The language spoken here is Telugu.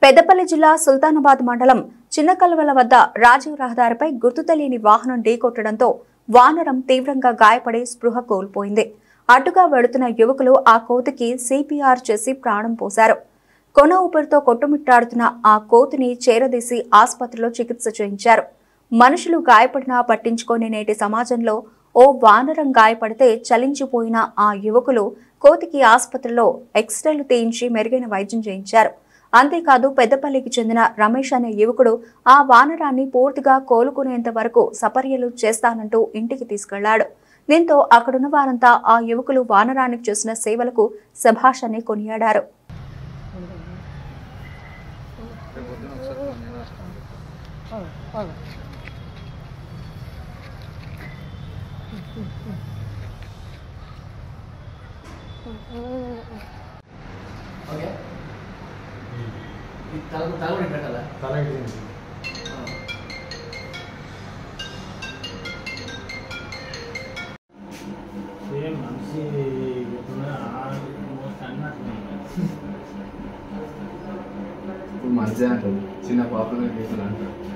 పెద్దపల్లి జిల్లా సుల్తానాబాద్ మండలం చిన్నకల్వల వద్ద రాజీవ్ రహదారిపై గుర్తు తెలియని వాహనం ఢీకొట్టడంతో వానరం తీవ్రంగా గాయపడి స్పృహ కోల్పోయింది అడ్డుగా వెడుతున్న యువకులు ఆ కోతికి సిపిఆర్ చేసి ప్రాణం పోశారు కొన ఊపిరితో కొట్టుమిట్టాడుతున్న ఆ కోతిని చేరదీసి ఆసుపత్రిలో చికిత్స చేయించారు మనుషులు గాయపడినా పట్టించుకోని నేటి సమాజంలో ఓ వానరం గాయపడితే చలించిపోయిన ఆ యువకులు కోతికి ఆసుపత్రిలో ఎక్స్రేలు తీయించి మెరుగైన వైద్యం చేయించారు అంతేకాదు పెద్దపల్లికి చెందిన రమేష్ అనే యువకుడు ఆ వానరాన్ని పూర్తిగా కోలుకునేంత వరకు సపర్యలు చేస్తానంటూ ఇంటికి తీసుకెళ్లాడు దీంతో అక్కడున్న వారంతా ఆ యువకులు వానరానికి చేసిన సేవలకు శభాష్ అని కొనియాడారు రేపు పొద్దున ఒకసారి ఫోన్ చేయనా? ఓకే ఈ తల తల కూడా పెట్టాలా తల ఇడిగింది సేమ్ మనిషి ఎట్లా అన్నట్టు ఇప్పుడు మంచిగా అంటారు చిన్న పాపలు గీతలు అంటారు